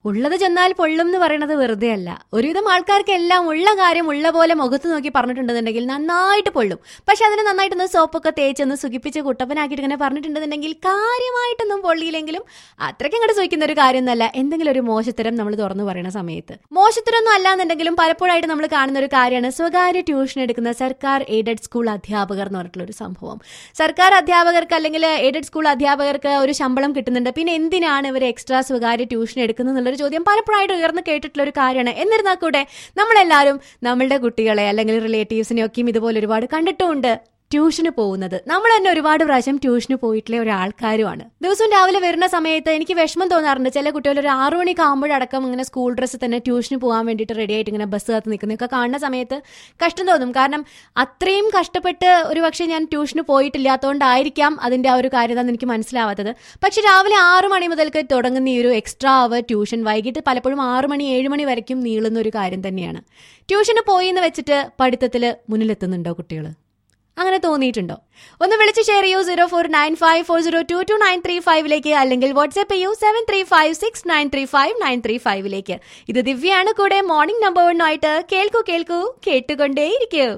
ഉള്ളത് ചെന്നാൽ പൊള്ളും എന്ന് പറയുന്നത് വെറുതെ അല്ല ഒരുവിധം ആൾക്കാർക്ക് എല്ലാം ഉള്ള കാര്യം ഉള്ള പോലെ മുഖത്ത് നോക്കി പറഞ്ഞിട്ടുണ്ടെന്നുണ്ടെങ്കിൽ നന്നായിട്ട് പൊള്ളും പക്ഷെ അതിന് നന്നായിട്ടൊന്ന് സോപ്പൊക്കെ തേച്ചൊന്ന് സുഖിപ്പിച്ച് കുട്ടപ്പനാക്കിയിട്ട് ഇങ്ങനെ പറഞ്ഞിട്ടുണ്ടെന്നുണ്ടെങ്കിൽ കാര്യമായിട്ടൊന്നും പൊള്ളിയില്ലെങ്കിലും അത്രയ്ക്ക് അങ്ങോട്ട് സൂഹിക്കുന്ന ഒരു കാര്യമൊന്നുമല്ല എന്തെങ്കിലും ഒരു മോശത്തരം നമ്മൾ തുറന്നു പറയുന്ന സമയത്ത് മോശത്തരമൊന്നും അല്ലാന്നുണ്ടെങ്കിലും പലപ്പോഴായിട്ട് നമ്മൾ കാണുന്ന ഒരു കാര്യമാണ് സ്വകാര്യ ട്യൂഷൻ എടുക്കുന്ന സർക്കാർ എയ്ഡഡ് സ്കൂൾ അധ്യാപകർ എന്ന് പറഞ്ഞിട്ടുള്ള ഒരു സംഭവം സർക്കാർ അധ്യാപകർക്ക് അല്ലെങ്കിൽ എയ്ഡഡ് സ്കൂൾ അധ്യാപകർക്ക് ഒരു ശമ്പളം കിട്ടുന്നുണ്ട് പിന്നെ എന്തിനാണ് ഇവർ എക്സ്ട്രാ സ്വകാര്യ ട്യൂഷൻ എടുക്കുന്നത് എന്നുള്ളൊരു ചോദ്യം പലപ്പോഴായിട്ട് ഉയർന്നു കേട്ടിട്ടുള്ള ഒരു കാര്യമാണ് എന്നിരുന്നാൽ കൂടെ നമ്മളെല്ലാവരും നമ്മളുടെ കുട്ടികളെ അല്ലെങ്കിൽ റിലേറ്റീവ്സിനെയൊക്കെയും ഇതുപോലെ ഒരുപാട് കണ്ടിട്ടുമുണ്ട് ട്യൂഷന് പോകുന്നത് നമ്മൾ തന്നെ ഒരുപാട് പ്രാവശ്യം ട്യൂഷന് പോയിട്ടുള്ള ഒരാൾക്കാരുമാണ് ദിവസവും രാവിലെ വരുന്ന സമയത്ത് എനിക്ക് വിഷമം തോന്നാറുണ്ട് ചില കുട്ടികൾ ഒരു ആറു മണിക്ക് ആകുമ്പോഴടക്കം ഇങ്ങനെ സ്കൂൾ ഡ്രസ്സ് തന്നെ ട്യൂഷന് പോകാൻ വേണ്ടിയിട്ട് റെഡി ആയിട്ട് ഇങ്ങനെ ബസ് കാത്ത് നിൽക്കുന്നതൊക്കെ കാണുന്ന സമയത്ത് കഷ്ടം തോന്നും കാരണം അത്രയും കഷ്ടപ്പെട്ട് ഒരു പക്ഷേ ഞാൻ ട്യൂഷന് പോയിട്ടില്ലാത്തതുകൊണ്ടായിരിക്കാം അതിന്റെ ആ ഒരു കാര്യത എനിക്ക് മനസ്സിലാവാത്തത് പക്ഷെ രാവിലെ ആറു മണി മുതൽക്ക് തുടങ്ങുന്ന ഈ ഒരു എക്സ്ട്രാ അവർ ട്യൂഷൻ വൈകിട്ട് പലപ്പോഴും ആറു മണി ഏഴ് മണി വരയ്ക്കും നീളുന്ന ഒരു കാര്യം തന്നെയാണ് ട്യൂഷന് പോയി എന്ന് വെച്ചിട്ട് പഠിത്തത്തിൽ മുന്നിലെത്തുന്നുണ്ടോ കുട്ടികൾ അങ്ങനെ തോന്നിയിട്ടുണ്ടോ ഒന്ന് വിളിച്ച് ഷെയർ ചെയ്യൂ zero four nine five four zero two two nine three ഫൈവിലേക്ക് അല്ലെങ്കിൽ വാട്സ്ആപ്പ് ചെയ്യൂ seven three five six nine three five nine three ഫൈവിലേക്ക് ഇത് ദിവ്യയാണ് കൂടെ മോർണിംഗ് നമ്പർ വണ്ണായിട്ട് കേൾക്കൂ കേൾക്കൂ കേട്ടുകൊണ്ടേയിരിക്കൂ